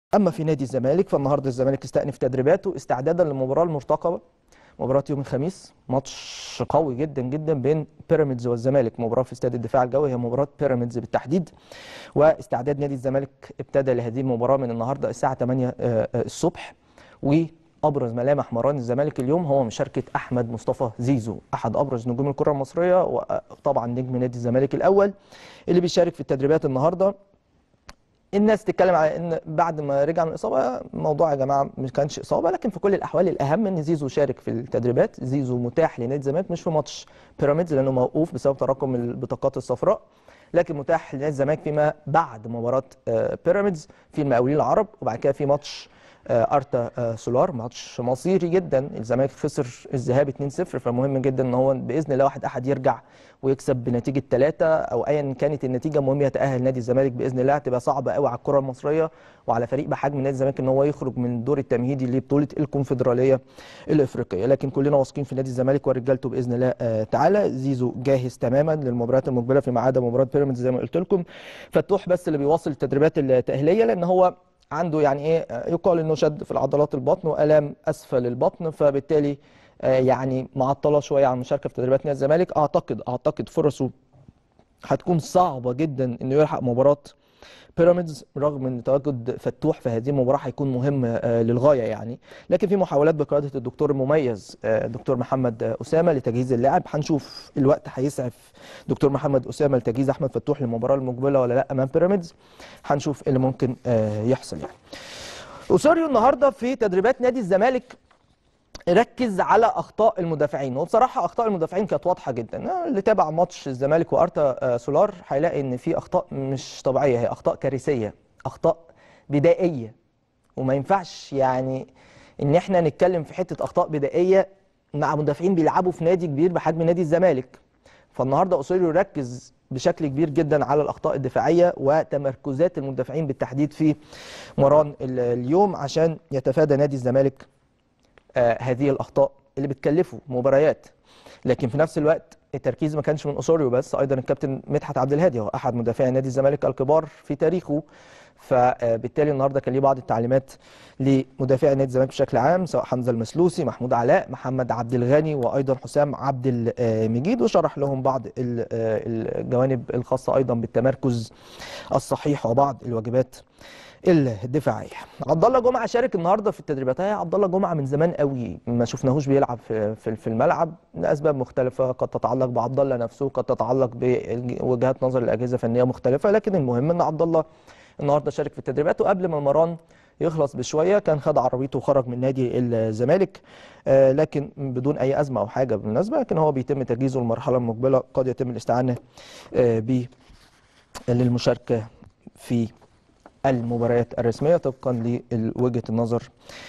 اما في نادي الزمالك فالنهارده الزمالك استأنف تدريباته استعدادا للمباراه المرتقبه مباراه يوم الخميس ماتش قوي جدا جدا بين بيراميدز والزمالك مباراه في استاد الدفاع الجوي هي مباراه بيراميدز بالتحديد واستعداد نادي الزمالك ابتدى لهذه المباراه من النهارده الساعه 8 الصبح وابرز ملامح مران الزمالك اليوم هو مشاركه احمد مصطفى زيزو احد ابرز نجوم الكره المصريه وطبعا نجم نادي الزمالك الاول اللي بيشارك في التدريبات النهارده الناس تتكلم على ان بعد ما رجع من الاصابه الموضوع يا جماعه ما كانش اصابه لكن في كل الاحوال الاهم ان زيزو شارك في التدريبات زيزو متاح لنادي الزمالك مش في ماتش بيراميدز لانه موقوف بسبب تراكم البطاقات الصفراء لكن متاح لنادي الزمالك فيما بعد مباراه بيراميدز في المقاولين العرب وبعد كده في ماتش ارتا سولار ماتش مصيري جدا الزمالك خسر الذهاب 2-0 فمهم جدا ان هو باذن الله واحد احد يرجع ويكسب بنتيجه ثلاثه او ايا كانت النتيجه المهم يتاهل نادي الزمالك باذن الله هتبقى صعبه قوي على الكره المصريه وعلى فريق بحجم نادي الزمالك ان هو يخرج من الدور التمهيدي لبطوله الكونفدراليه الافريقيه لكن كلنا واثقين في نادي الزمالك ورجالته باذن الله تعالى زيزو جاهز تماما للمباريات المقبله فيما عدا مباراه بيراميدز زي ما قلت لكم فتوح بس اللي بيواصل التدريبات التاهيليه لان هو عنده يعني ايه يقال انه شد في العضلات البطن والام اسفل البطن فبالتالي يعني معطله شويه عن المشاركه في تدريبات نادي الزمالك اعتقد اعتقد فرصه هتكون صعبه جدا انه يلحق مباراه بيراميدز رغم ان تواجد فتوح في هذه المباراه هيكون مهم للغايه يعني لكن في محاولات بقياده الدكتور المميز دكتور محمد اسامه لتجهيز اللاعب هنشوف الوقت هيسعف دكتور محمد اسامه لتجهيز احمد فتوح للمباراه المقبله ولا لا امام بيراميدز هنشوف ايه اللي ممكن يحصل يعني اوسوريو النهارده في تدريبات نادي الزمالك ركز على اخطاء المدافعين وبصراحه اخطاء المدافعين كانت واضحه جدا اللي تابع ماتش الزمالك وارتا سولار هيلاقي ان في اخطاء مش طبيعيه هي اخطاء كارثيه اخطاء بدائيه وما ينفعش يعني ان احنا نتكلم في حته اخطاء بدائيه مع مدافعين بيلعبوا في نادي كبير بحجم نادي الزمالك فالنهارده اوسوريو ركز بشكل كبير جدا على الاخطاء الدفاعيه وتمركزات المدافعين بالتحديد في مران اليوم عشان يتفادى نادي الزمالك آه هذه الاخطاء اللي بتكلفه مباريات لكن في نفس الوقت التركيز ما كانش من اسوريو بس ايضا الكابتن مدحت عبد الهادي هو احد مدافعي نادي الزمالك الكبار في تاريخه فبالتالي النهارده كان ليه بعض التعليمات لمدافعي نادي الزمالك بشكل عام سواء حمزه المسلوسي محمود علاء محمد عبد الغني وايضا حسام عبد المجيد وشرح لهم بعض الجوانب الخاصه ايضا بالتمركز الصحيح وبعض الواجبات الدفاعيه عبد الله جمعه شارك النهارده في التدريبات هي عبد الله جمعه من زمان قوي ما شفناهوش بيلعب في في الملعب لاسباب مختلفه قد تتعلق بعبد الله نفسه قد تتعلق بوجهات نظر الاجهزه فنيه مختلفه لكن المهم ان عبد الله النهارده شارك في التدريبات وقبل ما المران يخلص بشويه كان خد عربيته وخرج من نادي الزمالك آه لكن بدون اي ازمه او حاجه بالمناسبه لكن هو بيتم تجهيزه للمرحله المقبله قد يتم الاستعانه آه به للمشاركه في المباريات الرسميه طبقا لوجهه النظر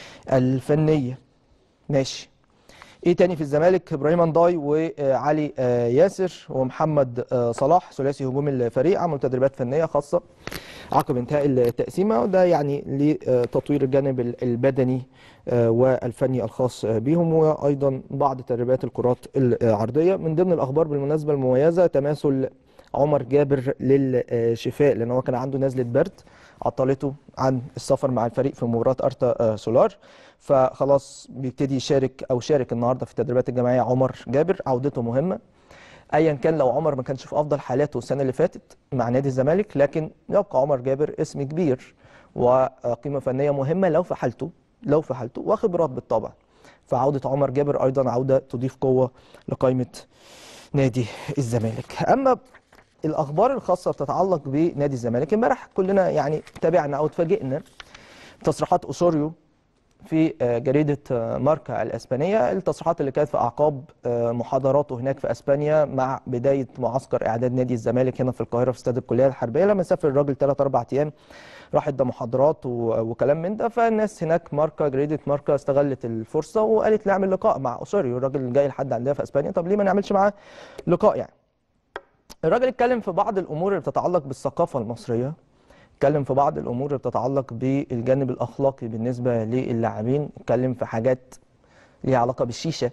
الفنيه ماشي ايه تاني في الزمالك ابراهيم انداي وعلي ياسر ومحمد صلاح ثلاثي هجوم الفريق عملوا تدريبات فنيه خاصه عقب انتهاء التقسيمه وده يعني لتطوير الجانب البدني والفني الخاص بهم وايضا بعض تدريبات الكرات العرضيه من ضمن الاخبار بالمناسبه المميزه تماثل عمر جابر للشفاء لان هو كان عنده نزله برد عطلته عن السفر مع الفريق في مباراه ارتا سولار فخلاص بيبتدي يشارك او شارك النهارده في التدريبات الجماعيه عمر جابر عودته مهمه ايا كان لو عمر ما كانش في افضل حالاته السنه اللي فاتت مع نادي الزمالك لكن يبقى عمر جابر اسم كبير وقيمه فنيه مهمه لو في حالته لو في حالته وخبرات بالطبع فعوده عمر جابر ايضا عوده تضيف قوه لقائمه نادي الزمالك اما الاخبار الخاصه بتتعلق بنادي الزمالك امبارح كلنا يعني تابعنا او اتفاجئنا تصريحات اسوريو في جريده ماركا الاسبانيه التصريحات اللي كانت في اعقاب محاضراته هناك في اسبانيا مع بدايه معسكر اعداد نادي الزمالك هنا في القاهره في استاد الكليه الحربيه لما سافر الراجل 3 4 ايام راح ادى محاضرات وكلام من ده فالناس هناك ماركا جريده ماركا استغلت الفرصه وقالت نعمل لقاء مع اسوريو الراجل جاي لحد عندنا في اسبانيا طب ليه ما نعملش معاه لقاء يعني الراجل اتكلم في بعض الامور اللي بتتعلق بالثقافه المصريه اتكلم في بعض الامور اللي بتتعلق بالجانب الاخلاقي بالنسبه للاعبين اتكلم في حاجات ليها علاقه بالشيشه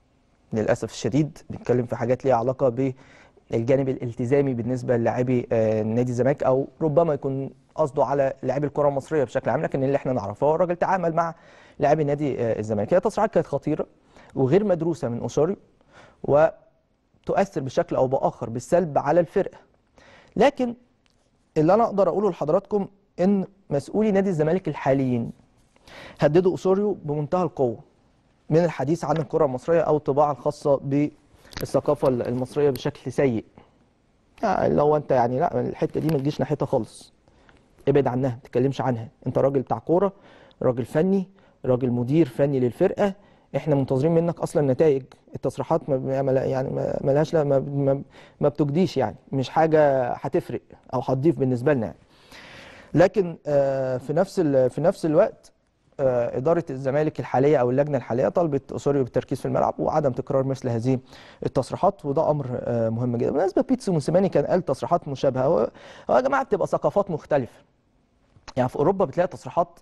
للاسف الشديد بيتكلم في حاجات ليها علاقه بالجانب الالتزامي بالنسبه للاعبي نادي الزمالك او ربما يكون قصده على لاعبي الكره المصريه بشكل عام لكن اللي احنا نعرفه هو الراجل تعامل مع لاعبي نادي آه، الزمالك هي تصريحات كانت خطيره وغير مدروسه من اوسوريو وتؤثر بشكل او باخر بالسلب على الفرقه لكن اللي انا اقدر اقوله لحضراتكم ان مسؤولي نادي الزمالك الحاليين هددوا اوسوريو بمنتهى القوه من الحديث عن الكره المصريه او الطباعه الخاصه بالثقافه المصريه بشكل سيء يعني لو انت يعني لا الحته دي ما تجيش ناحيتها خالص ابعد عنها ما تتكلمش عنها انت راجل بتاع كوره راجل فني راجل مدير فني للفرقه احنا منتظرين منك اصلا نتائج التصريحات ما ما- يعني ما ملهاش لا ما, ما, ما بتجديش يعني مش حاجه هتفرق او هتضيف بالنسبه لنا يعني لكن آه، في نفس ال- في نفس الوقت آه، اداره الزمالك الحاليه او اللجنه الحاليه طلبت اسوريو بالتركيز في الملعب وعدم تكرار مثل هذه التصريحات وده امر آه، مهم جدا بالنسبه بيتسو موسيماني كان قال تصريحات مشابهه هو هو يا جماعه بتبقى ثقافات مختلفه يعني في اوروبا بتلاقي تصريحات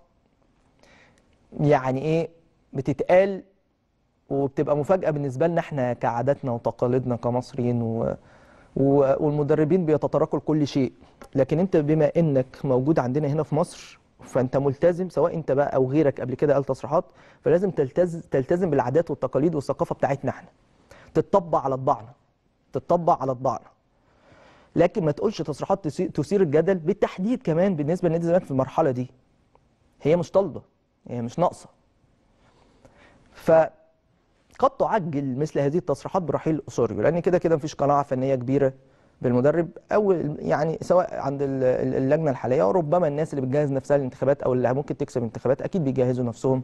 يعني ايه بتتقال وبتبقى مفاجاه بالنسبه لنا احنا كعاداتنا وتقاليدنا كمصريين و... و... والمدربين بيتطرقوا لكل شيء لكن انت بما انك موجود عندنا هنا في مصر فانت ملتزم سواء انت بقى او غيرك قبل كده قال تصريحات فلازم تلتزم تلتزم بالعادات والتقاليد والثقافه بتاعتنا احنا تتطبق على طباعنا تتطبق على طباعنا لكن ما تقولش تصريحات تسي- تثير الجدل بالتحديد كمان بالنسبه لنادي الزمالك في المرحله دي هي مش طالبه هي مش ناقصه فقد تعجل مثل هذه التصريحات برحيل اسوريو لان كده كده مفيش قناعه فنيه كبيره بالمدرب او يعني سواء عند ال- ال- اللجنه الحاليه وربما الناس اللي بتجهز نفسها للانتخابات او اللي ممكن تكسب الانتخابات اكيد بيجهزوا نفسهم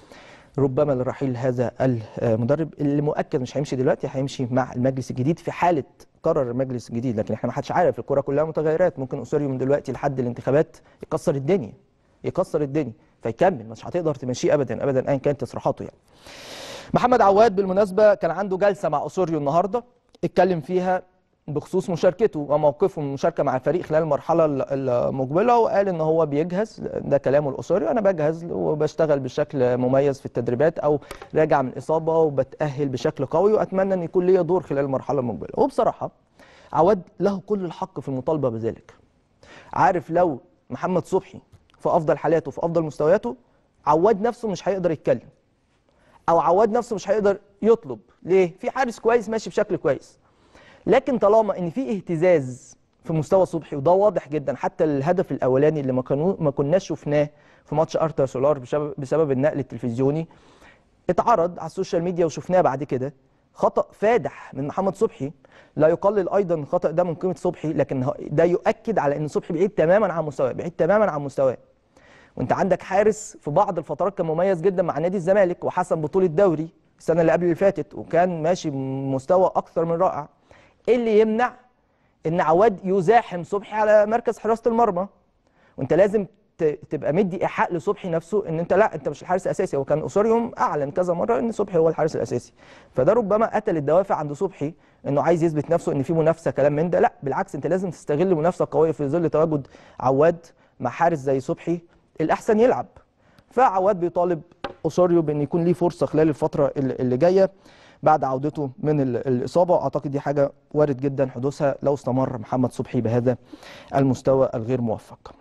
ربما لرحيل هذا المدرب اللي مؤكد مش هيمشي دلوقتي هيمشي مع المجلس الجديد في حاله قرر المجلس الجديد لكن احنا ما حدش عارف الكوره كلها متغيرات ممكن اسوريو من دلوقتي لحد الانتخابات يكسر الدنيا يكسر الدنيا فيكمل مش هتقدر تمشيه ابدا ابدا ايا كانت تصريحاته يعني محمد عواد بالمناسبه كان عنده جلسه مع اسوريو النهارده اتكلم فيها بخصوص مشاركته وموقفه من المشاركه مع الفريق خلال المرحله ال- المقبله وقال ان هو بيجهز ده كلامه الاسوري انا بجهز وبشتغل بشكل مميز في التدريبات او راجع من اصابه وبتاهل بشكل قوي واتمنى ان يكون ليا دور خلال المرحله المقبله وبصراحه عواد له كل الحق في المطالبه بذلك عارف لو محمد صبحي في افضل حالاته في افضل مستوياته عواد نفسه مش هيقدر يتكلم او عواد نفسه مش هيقدر يطلب ليه في حارس كويس ماشي بشكل كويس لكن طالما ان في اهتزاز في مستوى صبحي وده واضح جدا حتى الهدف الاولاني اللي ما كانوا ما كناش شفناه في ماتش ارتا سولار بسبب, بسبب النقل التلفزيوني اتعرض على السوشيال ميديا وشفناه بعد كده خطا فادح من محمد صبحي لا يقلل ايضا الخطا ده من قيمه صبحي لكن هو- ده يؤكد على ان صبحي بعيد تماما عن مستواه بعيد تماما عن مستواه وانت عندك حارس في بعض الفترات كان مميز جدا مع نادي الزمالك وحسم بطوله دوري السنه اللي قبل اللي فاتت وكان ماشي بمستوى اكثر من رائع ايه اللي يمنع ان عواد يزاحم صبحي على مركز حراسه المرمى وانت لازم ت- تبقى مدي ايحاء لصبحي نفسه ان انت لا انت مش الحارس الاساسي هو كان اسوريوم اعلن كذا مره ان صبحي هو الحارس الاساسي فده ربما قتل الدوافع عند صبحي انه عايز يثبت نفسه ان في منافسه كلام من ده لا بالعكس انت لازم تستغل منافسه قويه في ظل تواجد عواد مع حارس زي صبحي الاحسن يلعب فعواد بيطالب اسوريو بان يكون ليه فرصه خلال الفتره اللي اللي جايه بعد عودته من ال- الاصابه واعتقد دي حاجه وارد جدا حدوثها لو استمر محمد صبحي بهذا المستوى الغير موفق